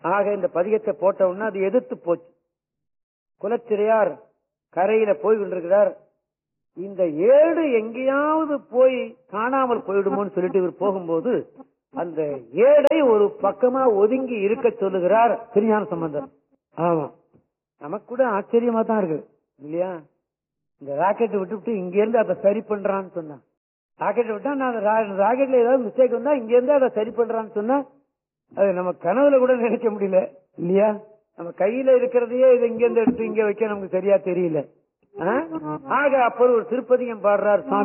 ஆக இந்த பதிகத்தை போட்ட உடனே அது எதிர்த்து போச்சு குலச்சிறையார் கரையில போய் கொண்டிருக்கிறார் இந்த ஏடு எங்கேயாவது போய் காணாமல் போயிடுமோன்னு சொல்லிட்டு இவர் போகும்போது அந்த ஏடை ஒரு பக்கமா ஒதுங்கி இருக்க சொல்லுகிறார் திருஞான சம்பந்தர் ஆமா நமக்கு கூட ஆச்சரியமா தான் இருக்கு இல்லையா இந்த ராக்கெட் விட்டுவிட்டு இங்க இருந்து அதை சரி பண்றான்னு சொன்னா ராக்கெட் விட்டா நான் ராக்கெட்ல ஏதாவது மிஸ்டேக் வந்தா இங்க இருந்து அதை சரி பண்றான்னு சொன்னா அது நம்ம கனவுல கூட நினைக்க முடியல இல்லையா நம்ம கையில இருக்கிறதையே இது இங்க இருந்து எடுத்து இங்க வைக்க நமக்கு சரியா தெரியல ஆ? ஆக அப்போ ஒரு திருப்பதியம் பாடுறார் சாமி